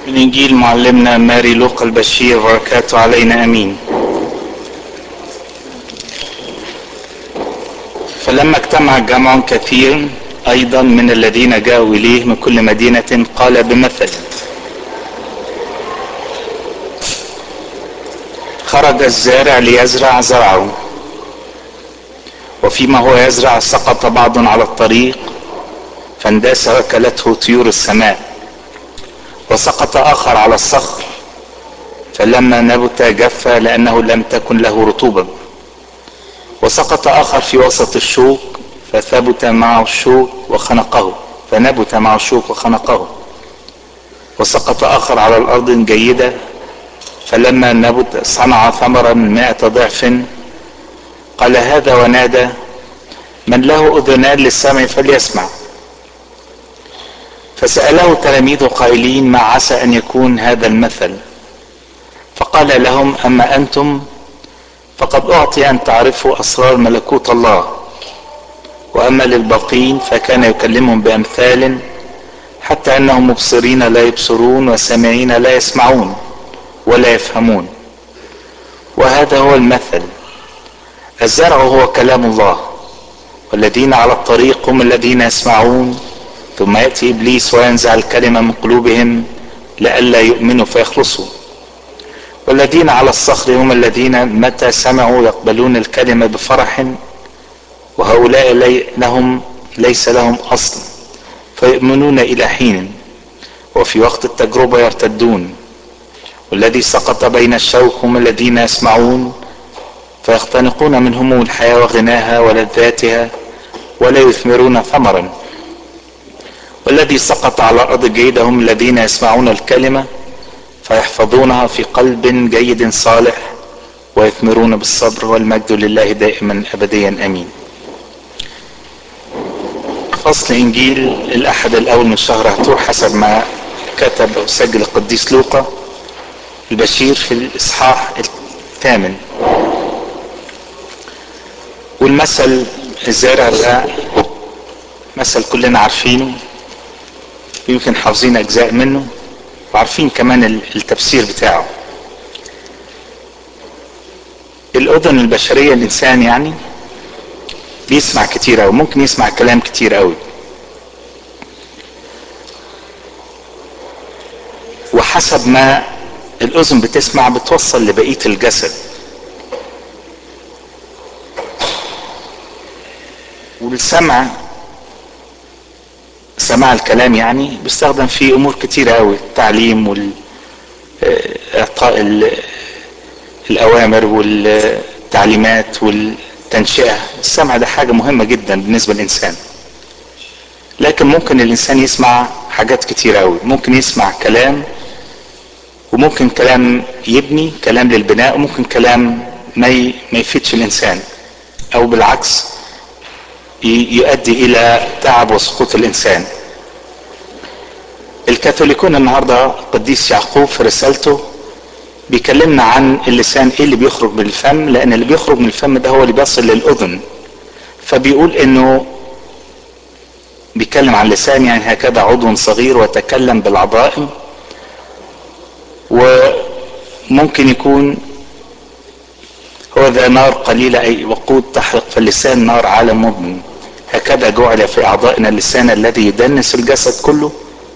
من إنجيل معلمنا ماري لوقا البشير بركاته علينا أمين فلما اجتمع جمع كثير أيضا من الذين جاءوا إليه من كل مدينة قال بمثل خرج الزارع ليزرع زرعه وفيما هو يزرع سقط بعض على الطريق فانداس وكلته طيور السماء وسقط آخر على الصخر فلما نبت جف لأنه لم تكن له رطوبة وسقط آخر في وسط الشوك فثبت معه الشوك وخنقه فنبت معه الشوك وخنقه وسقط آخر على الأرض جيدة فلما نبت صنع ثمرا مائة ضعف قال هذا ونادى من له أذنان للسمع فليسمع فسأله تلاميذه قائلين ما عسى أن يكون هذا المثل فقال لهم أما أنتم فقد أعطي أن تعرفوا أسرار ملكوت الله وأما للباقين فكان يكلمهم بأمثال حتى أنهم مبصرين لا يبصرون وسامعين لا يسمعون ولا يفهمون وهذا هو المثل الزرع هو كلام الله والذين على الطريق هم الذين يسمعون ثم يأتي إبليس وينزع الكلمة من قلوبهم لئلا يؤمنوا فيخلصوا والذين على الصخر هم الذين متى سمعوا يقبلون الكلمة بفرح وهؤلاء لي لهم ليس لهم أصل فيؤمنون إلى حين وفي وقت التجربة يرتدون والذي سقط بين الشوك هم الذين يسمعون فيختنقون من هموم الحياة وغناها ولذاتها ولا يثمرون ثمرا والذي سقط على أرض جيدة هم الذين يسمعون الكلمة فيحفظونها في قلب جيد صالح ويثمرون بالصبر والمجد لله دائما أبديا أمين فصل إنجيل الأحد الأول من شهر هتور حسب ما كتب أو سجل القديس لوقا البشير في الإصحاح الثامن والمثل الزارع ده مثل كلنا عارفينه يمكن حافظين أجزاء منه وعارفين كمان التفسير بتاعه الأذن البشرية الإنسان يعني بيسمع كتير أوي ممكن يسمع كلام كتير أوي وحسب ما الأذن بتسمع بتوصل لبقية الجسد والسمع سماع الكلام يعني بيستخدم في امور كتيره قوي التعليم وال اعطاء الاوامر والتعليمات والتنشئه السمع ده حاجه مهمه جدا بالنسبه للانسان لكن ممكن الانسان يسمع حاجات كتيره قوي ممكن يسمع كلام وممكن كلام يبني كلام للبناء وممكن كلام ما ما يفيدش الانسان او بالعكس يؤدي الى تعب وسقوط الانسان الكاثوليكون النهارده قديس يعقوب في رسالته بيكلمنا عن اللسان ايه اللي بيخرج من الفم لان اللي بيخرج من الفم ده هو اللي بيصل للاذن فبيقول انه بيتكلم عن اللسان يعني هكذا عضو صغير وتكلم بالعظائم وممكن يكون هو ذا نار قليلة أي وقود تحرق فاللسان نار عالم مضمن هكذا جعل في أعضائنا اللسان الذي يدنس الجسد كله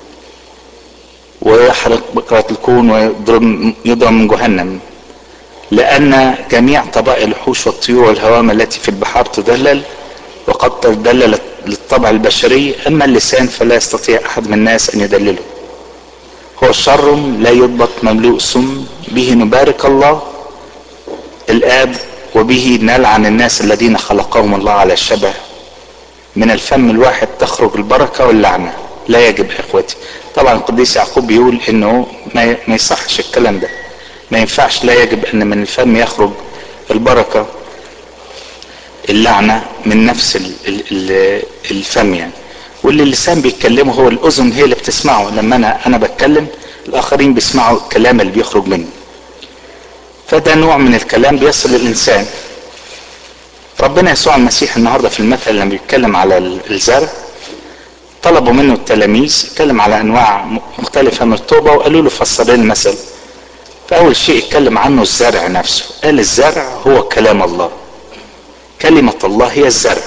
ويحرق بكرة الكون ويضرب من جهنم لأن جميع طبائع الوحوش والطيور والهوام التي في البحار تدلل وقد تدللت للطبع البشري أما اللسان فلا يستطيع أحد من الناس أن يدلله هو شر لا يضبط مملوء سم به نبارك الله الآب وبه نلعن الناس الذين خلقهم الله على الشبه من الفم الواحد تخرج البركة واللعنة لا يجب إخوتي طبعا القديس يعقوب بيقول انه ما يصحش الكلام ده ما ينفعش لا يجب ان من الفم يخرج البركة اللعنة من نفس الفم يعني واللي اللسان بيتكلمه هو الاذن هي اللي بتسمعه لما انا انا بتكلم الاخرين بيسمعوا الكلام اللي بيخرج مني فده نوع من الكلام بيصل للانسان ربنا يسوع المسيح النهارده في المثل لما بيتكلم على الزرع طلبوا منه التلاميذ اتكلم على انواع مختلفة من التوبة وقالوا له فسر لنا المثل فاول شيء اتكلم عنه الزرع نفسه قال الزرع هو كلام الله كلمة الله هي الزرع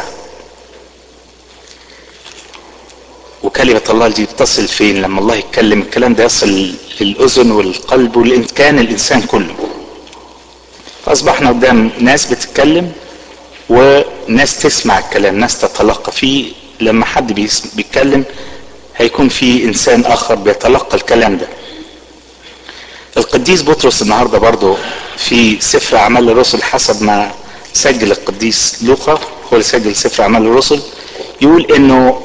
وكلمة الله دي بتصل فين لما الله يتكلم الكلام ده يصل للأذن والقلب والإمكان الإنسان كله فأصبحنا قدام ناس بتتكلم وناس تسمع الكلام ناس تتلقى فيه لما حد بيتكلم هيكون في إنسان آخر بيتلقى الكلام ده القديس بطرس النهارده برضه في سفر أعمال الرسل حسب ما سجل القديس لوقا هو اللي سجل سفر أعمال الرسل يقول إنه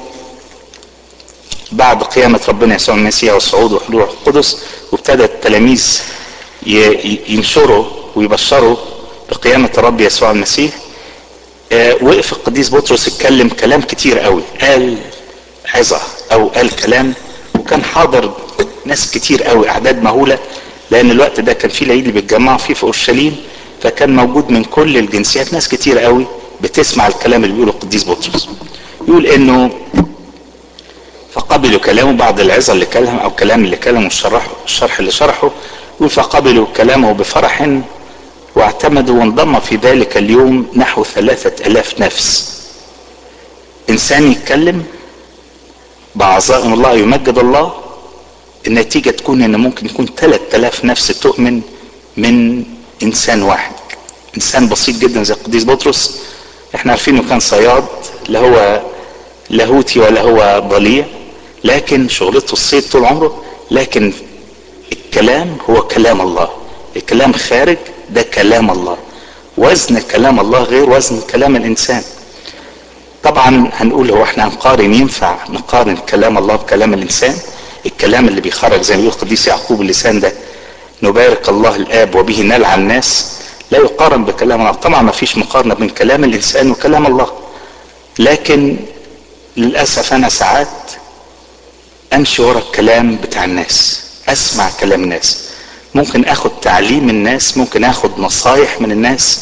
بعد قيامة ربنا يسوع المسيح والصعود وحضور القدس وابتدى التلاميذ ينشروا ويبشروا بقيامة الرب يسوع المسيح آه وقف القديس بطرس اتكلم كلام كتير قوي قال عظة او قال كلام وكان حاضر ناس كتير قوي اعداد مهولة لان الوقت ده كان فيه العيد اللي بيتجمعوا فيه في اورشليم فكان موجود من كل الجنسيات ناس كتير قوي بتسمع الكلام اللي بيقوله القديس بطرس يقول انه فقبلوا كلامه بعد العظة اللي كلم او كلام اللي كلمه الشرح الشرح اللي شرحه يقول فقبلوا كلامه بفرح واعتمدوا وانضم في ذلك اليوم نحو ثلاثة الاف نفس انسان يتكلم بعظائم الله يمجد الله النتيجة تكون ان ممكن يكون ثلاثة الاف نفس تؤمن من انسان واحد انسان بسيط جدا زي القديس بطرس احنا عارفين انه كان صياد لا هو لاهوتي ولا هو ضليع لكن شغلته الصيد طول عمره لكن الكلام هو كلام الله الكلام خارج ده كلام الله وزن كلام الله غير وزن كلام الانسان طبعا هنقول هو احنا هنقارن ينفع نقارن كلام الله بكلام الانسان الكلام اللي بيخرج زي ما بيقول القديس يعقوب اللسان ده نبارك الله الاب وبه نلعى الناس لا يقارن بكلام الله طبعا ما فيش مقارنه بين كلام الانسان وكلام الله لكن للاسف انا ساعات امشي ورا الكلام بتاع الناس اسمع كلام الناس ممكن اخد تعليم الناس ممكن اخد نصايح من الناس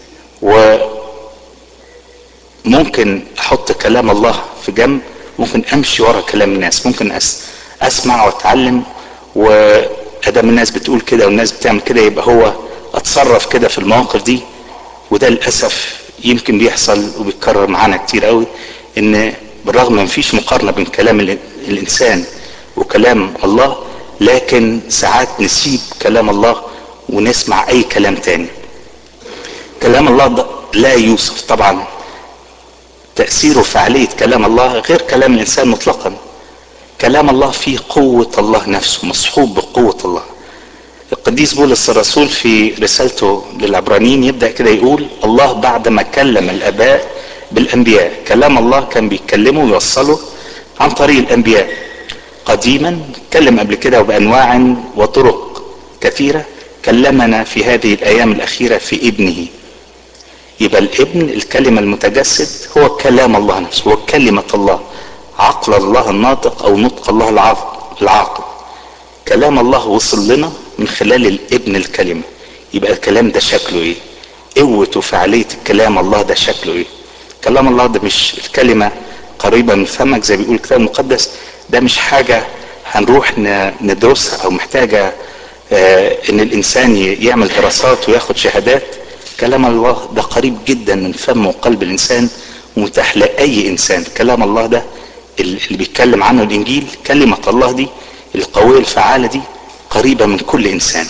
وممكن احط كلام الله في جنب ممكن امشي ورا كلام الناس ممكن أس اسمع واتعلم وادام الناس بتقول كده والناس بتعمل كده يبقى هو اتصرف كده في المواقف دي وده للاسف يمكن بيحصل وبيتكرر معانا كتير قوي ان بالرغم ما فيش مقارنه بين كلام الانسان وكلام الله لكن ساعات نسيب كلام الله ونسمع اي كلام تاني كلام الله ده لا يوصف طبعا تأثيره فعالية كلام الله غير كلام الإنسان مطلقا كلام الله فيه قوة الله نفسه مصحوب بقوة الله القديس بولس الرسول في رسالته للعبرانيين يبدأ كده يقول الله بعد ما كلم الآباء بالأنبياء كلام الله كان بيتكلمه ويوصله عن طريق الأنبياء قديما اتكلم قبل كده بأنواع وطرق كثيرة كلمنا في هذه الأيام الأخيرة في ابنه يبقى الابن الكلمة المتجسد هو كلام الله نفسه هو كلمة الله عقل الله الناطق أو نطق الله العاقل كلام الله وصل لنا من خلال الابن الكلمة يبقى الكلام ده شكله ايه قوة وفعالية الكلام الله ده شكله ايه كلام الله ده مش الكلمة قريبة من فمك زي بيقول الكتاب المقدس ده مش حاجة هنروح ندرسها او محتاجة آه ان الانسان يعمل دراسات وياخد شهادات كلام الله ده قريب جدا من فم وقلب الانسان ومتاح لاي انسان كلام الله ده اللي بيتكلم عنه الانجيل كلمة الله دي القوية الفعالة دي قريبة من كل انسان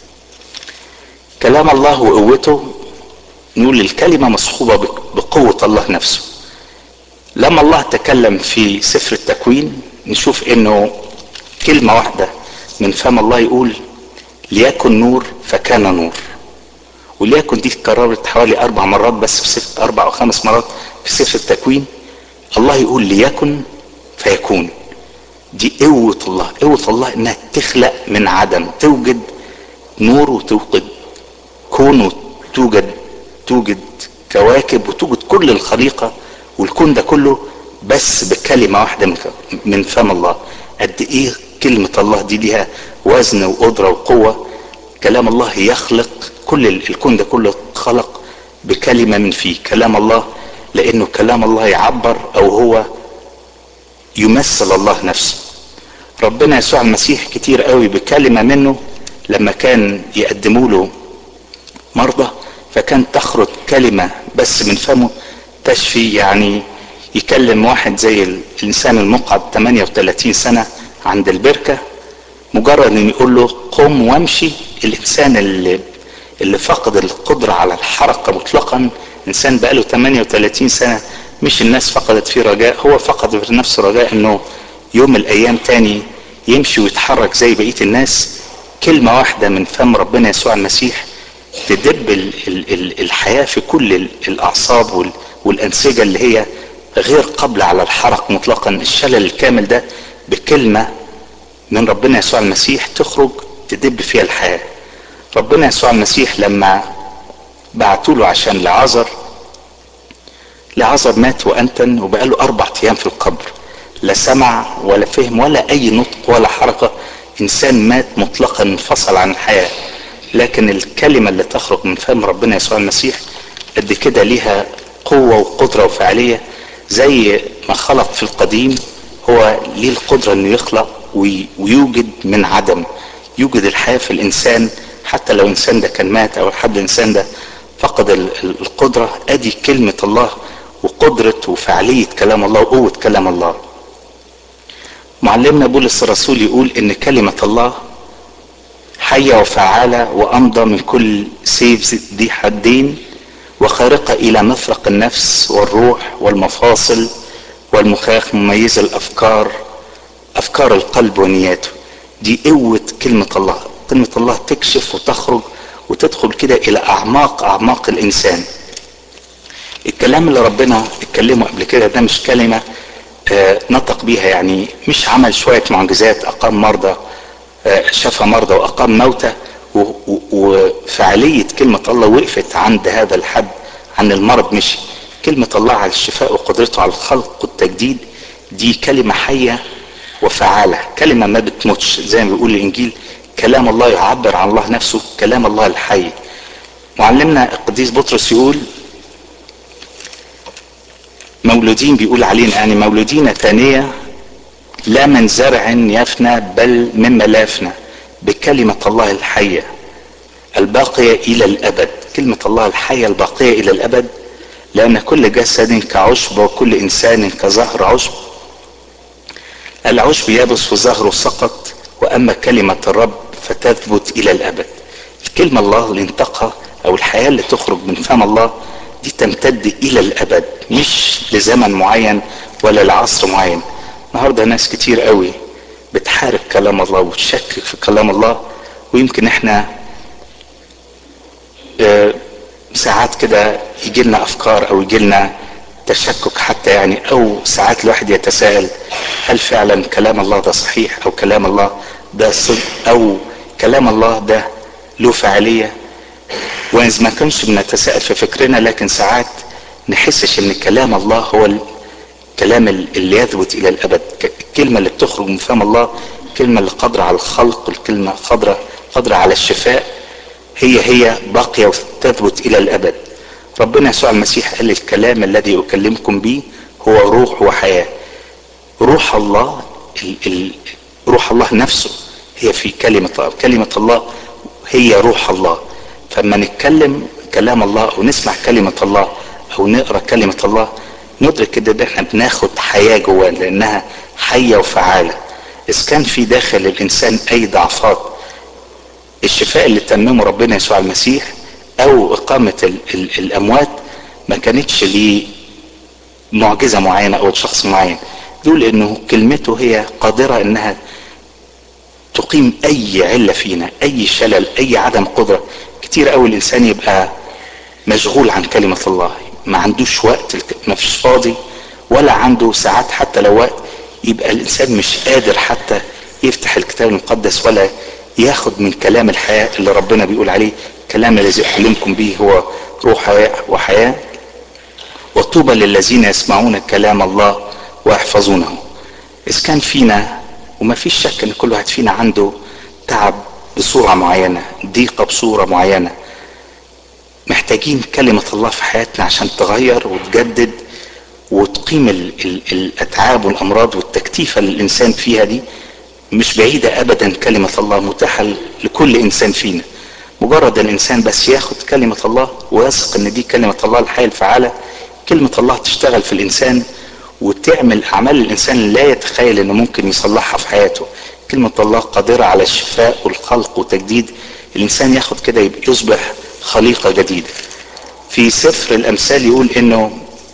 كلام الله وقوته نقول الكلمة مصحوبة بقوة الله نفسه لما الله تكلم في سفر التكوين نشوف انه كلمة واحدة من فم الله يقول ليكن نور فكان نور وليكن دي اتكررت حوالي اربع مرات بس في سفر اربع او خمس مرات في سفر التكوين الله يقول ليكن فيكون دي قوة الله قوة الله انها تخلق من عدم توجد نور وتوجد كون وتوجد توجد كواكب وتوجد كل الخليقة والكون ده كله بس بكلمة واحدة من, من فم الله قد ايه كلمة الله دي ليها وزن وقدرة وقوة كلام الله يخلق كل الكون ده كله خلق بكلمة من فيه كلام الله لانه كلام الله يعبر او هو يمثل الله نفسه ربنا يسوع المسيح كتير قوي بكلمة منه لما كان يقدموا له مرضى فكان تخرج كلمة بس من فمه تشفي يعني يكلم واحد زي الإنسان المقعد 38 سنة عند البركة مجرد ان يقول له قم وامشي الانسان اللي اللي فقد القدرة على الحركة مطلقا انسان بقاله 38 سنة مش الناس فقدت فيه رجاء هو فقد في نفسه رجاء انه يوم من الايام تاني يمشي ويتحرك زي بقية الناس كلمة واحدة من فم ربنا يسوع المسيح تدب ال ال ال الحياة في كل ال الاعصاب وال والانسجة اللي هي غير قابلة على الحرق مطلقا الشلل الكامل ده بكلمة من ربنا يسوع المسيح تخرج تدب فيها الحياة ربنا يسوع المسيح لما بعتوا له عشان لعازر لعازر مات وانتن وبقاله اربع ايام في القبر لا سمع ولا فهم ولا اي نطق ولا حركة انسان مات مطلقا انفصل عن الحياة لكن الكلمة اللي تخرج من فم ربنا يسوع المسيح قد كده ليها قوة وقدرة وفعالية زي ما خلق في القديم هو ليه القدرة انه يخلق ويوجد من عدم يوجد الحياة في الانسان حتى لو الانسان ده كان مات او حد الانسان ده فقد القدرة ادي كلمة الله وقدرة وفعالية كلام الله وقوة كلام الله معلمنا بولس الرسول يقول ان كلمة الله حية وفعالة وامضى من كل سيف ذي حدين وخارقة الى مفرق النفس والروح والمفاصل والمخاخ مميزة الافكار افكار القلب ونياته دي قوة كلمة الله كلمة الله تكشف وتخرج وتدخل كده الى اعماق اعماق الانسان الكلام اللي ربنا اتكلمه قبل كده ده مش كلمة آه نطق بيها يعني مش عمل شوية معجزات اقام مرضى آه شفى مرضى واقام موتى وفعالية كلمة الله وقفت عند هذا الحد عن المرض مشي كلمة الله على الشفاء وقدرته على الخلق والتجديد دي كلمة حية وفعالة كلمة ما بتموتش زي ما بيقول الإنجيل كلام الله يعبر عن الله نفسه كلام الله الحي معلمنا القديس بطرس يقول مولودين بيقول علينا يعني مولودين ثانية لا من زرع يفنى بل مما لا يفنى بكلمة الله الحية الباقية إلى الأبد كلمة الله الحية الباقية إلى الأبد لأن كل جسد كعشب وكل إنسان كزهر عشب العشب يبس وزهره سقط وأما كلمة الرب فتثبت إلى الأبد الكلمة الله اللي انتقى أو الحياة اللي تخرج من فم الله دي تمتد إلى الأبد مش لزمن معين ولا لعصر معين النهاردة ناس كتير قوي بتحارب كلام الله وتشكك في كلام الله ويمكن احنا اه ساعات كده يجي لنا افكار او يجي لنا تشكك حتى يعني او ساعات الواحد يتساءل هل فعلا كلام الله ده صحيح او كلام الله ده صدق او كلام الله ده له فعالية واذا ما كنش بنتساءل في فكرنا لكن ساعات نحسش ان كلام الله هو الكلام اللي يثبت الى الابد الكلمة اللي بتخرج من فم الله الكلمة اللي قادرة على الخلق الكلمة قادرة قادرة على الشفاء هي هي باقية وتثبت الى الابد ربنا يسوع المسيح قال الكلام الذي اكلمكم به هو روح وحياة روح الله ال ال روح الله نفسه هي في كلمة الله كلمة الله هي روح الله فلما نتكلم كلام الله او نسمع كلمة الله او نقرا كلمة الله ندرك كده ان احنا بناخد حياة جواه لانها حية وفعالة اذا كان في داخل الانسان اي ضعفات الشفاء اللي تممه ربنا يسوع المسيح او اقامة ال ال الاموات ما كانتش ليه معجزة معينة او شخص معين دول انه كلمته هي قادرة انها تقيم اي علة فينا اي شلل اي عدم قدرة كتير قوي الانسان يبقى مشغول عن كلمة الله ما عندوش وقت ما فيش فاضي ولا عنده ساعات حتى لو وقت يبقى الانسان مش قادر حتى يفتح الكتاب المقدس ولا ياخد من كلام الحياة اللي ربنا بيقول عليه كلام الذي أحلمكم به هو روح وحياة وطوبى للذين يسمعون كلام الله ويحفظونه إذا كان فينا وما فيش شك إن كل واحد فينا عنده تعب بصورة معينة ضيقة بصورة معينة محتاجين كلمة الله في حياتنا عشان تغير وتجدد وتقيم ال ال الاتعاب والامراض والتكتيفه اللي الانسان فيها دي مش بعيده ابدا كلمه الله متاحه لكل انسان فينا مجرد الانسان بس ياخد كلمه الله ويثق ان دي كلمه الله الحيه الفعاله كلمه الله تشتغل في الانسان وتعمل اعمال الانسان لا يتخيل انه ممكن يصلحها في حياته كلمه الله قادره على الشفاء والخلق وتجديد الانسان ياخد كده يصبح خليقه جديده في سفر الامثال يقول انه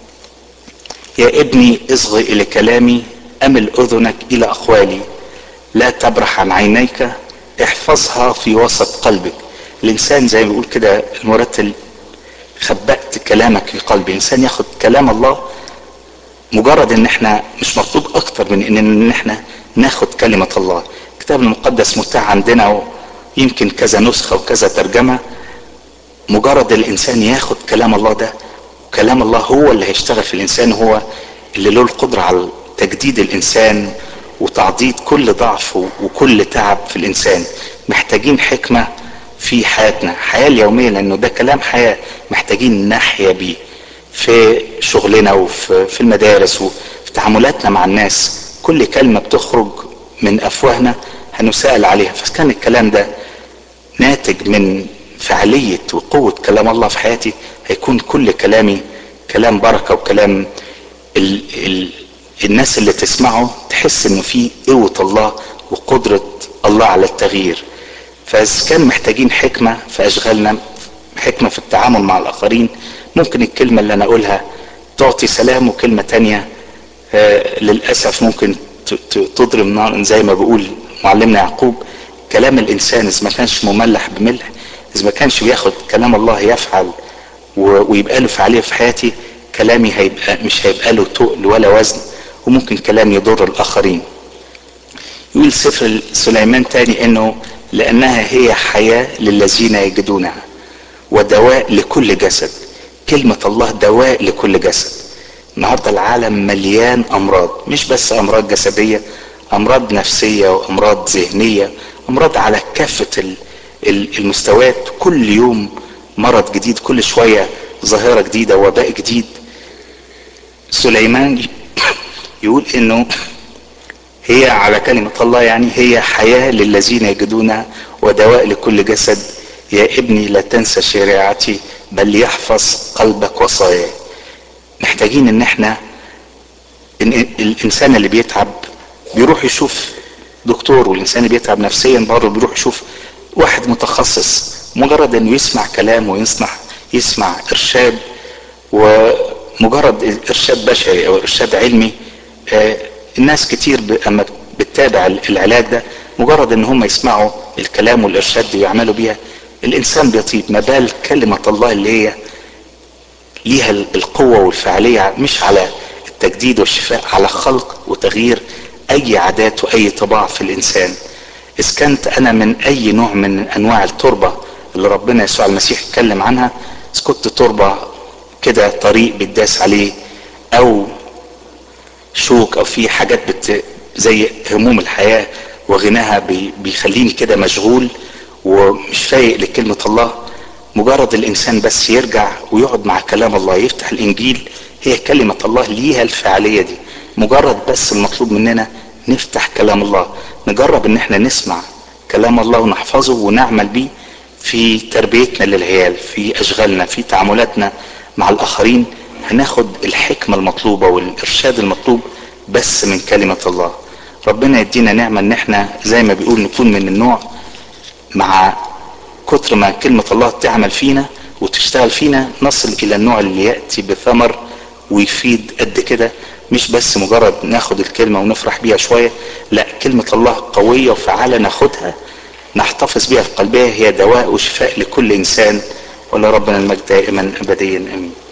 يا ابني اصغي الى كلامي امل اذنك الى اقوالي لا تبرح عن عينيك احفظها في وسط قلبك الانسان زي ما بيقول كده المرتل خبأت كلامك في قلبي الانسان ياخد كلام الله مجرد ان احنا مش مطلوب اكتر من ان, إن احنا ناخد كلمة الله الكتاب المقدس متاح عندنا ويمكن كذا نسخة وكذا ترجمة مجرد الانسان ياخد كلام الله ده كلام الله هو اللي هيشتغل في الانسان هو اللي له القدرة على تجديد الانسان وتعضيد كل ضعف وكل تعب في الانسان محتاجين حكمة في حياتنا الحياة اليومية لانه ده كلام حياة محتاجين نحيا بيه في شغلنا وفي في المدارس وفي تعاملاتنا مع الناس كل كلمة بتخرج من افواهنا هنسأل عليها فكان الكلام ده ناتج من فعالية وقوة كلام الله في حياتي هيكون كل كلامي كلام بركة وكلام ال ال الناس اللي تسمعه تحس انه في قوة الله وقدرة الله على التغيير فاذا كان محتاجين حكمة في اشغالنا حكمة في التعامل مع الاخرين ممكن الكلمة اللي انا اقولها تعطي سلام وكلمة تانية آه للأسف ممكن تضرب نار زي ما بيقول معلمنا يعقوب كلام الانسان اذا ما كانش مملح بملح اذا ما كانش بياخد كلام الله يفعل ويبقى له فعاليه في حياتي كلامي هيبقى مش هيبقى له تقل ولا وزن وممكن كلام يضر الاخرين يقول سفر سليمان تاني انه لانها هي حياه للذين يجدونها ودواء لكل جسد كلمه الله دواء لكل جسد النهارده العالم مليان امراض مش بس امراض جسديه امراض نفسيه وامراض ذهنيه امراض على كافه المستويات كل يوم مرض جديد كل شويه ظاهره جديده وباء جديد سليمان يقول انه هي على كلمة الله يعني هي حياة للذين يجدونها ودواء لكل جسد يا ابني لا تنسى شريعتي بل يحفظ قلبك وصاياي محتاجين ان احنا إن الانسان اللي بيتعب بيروح يشوف دكتور والانسان اللي بيتعب نفسيا برضه بيروح يشوف واحد متخصص مجرد انه يسمع كلام ويسمع يسمع ارشاد ومجرد ارشاد بشري او ارشاد علمي آه الناس كتير اما بتتابع العلاج ده مجرد ان هم يسمعوا الكلام والارشاد دي ويعملوا بيها الانسان بيطيب ما بال كلمة الله اللي هي ليها القوة والفعالية مش على التجديد والشفاء على خلق وتغيير اي عادات واي طباع في الانسان اذا كنت انا من اي نوع من انواع التربة اللي ربنا يسوع المسيح اتكلم عنها اذا كنت تربة كده طريق بتداس عليه او شوك او في حاجات بت زي هموم الحياة وغناها بي بيخليني كده مشغول ومش فايق لكلمة الله مجرد الانسان بس يرجع ويقعد مع كلام الله يفتح الانجيل هي كلمة الله ليها الفعالية دي مجرد بس المطلوب مننا نفتح كلام الله نجرب ان احنا نسمع كلام الله ونحفظه ونعمل بيه في تربيتنا للعيال في اشغالنا في تعاملاتنا مع الاخرين هناخد الحكمة المطلوبة والارشاد المطلوب بس من كلمة الله ربنا يدينا نعمة ان احنا زي ما بيقول نكون من النوع مع كتر ما كلمة الله تعمل فينا وتشتغل فينا نصل الى النوع اللي يأتي بثمر ويفيد قد كده مش بس مجرد ناخد الكلمة ونفرح بيها شوية لا كلمة الله قوية وفعالة ناخدها نحتفظ بها في قلبها هي دواء وشفاء لكل انسان ولا ربنا المجد دائما ابديا امين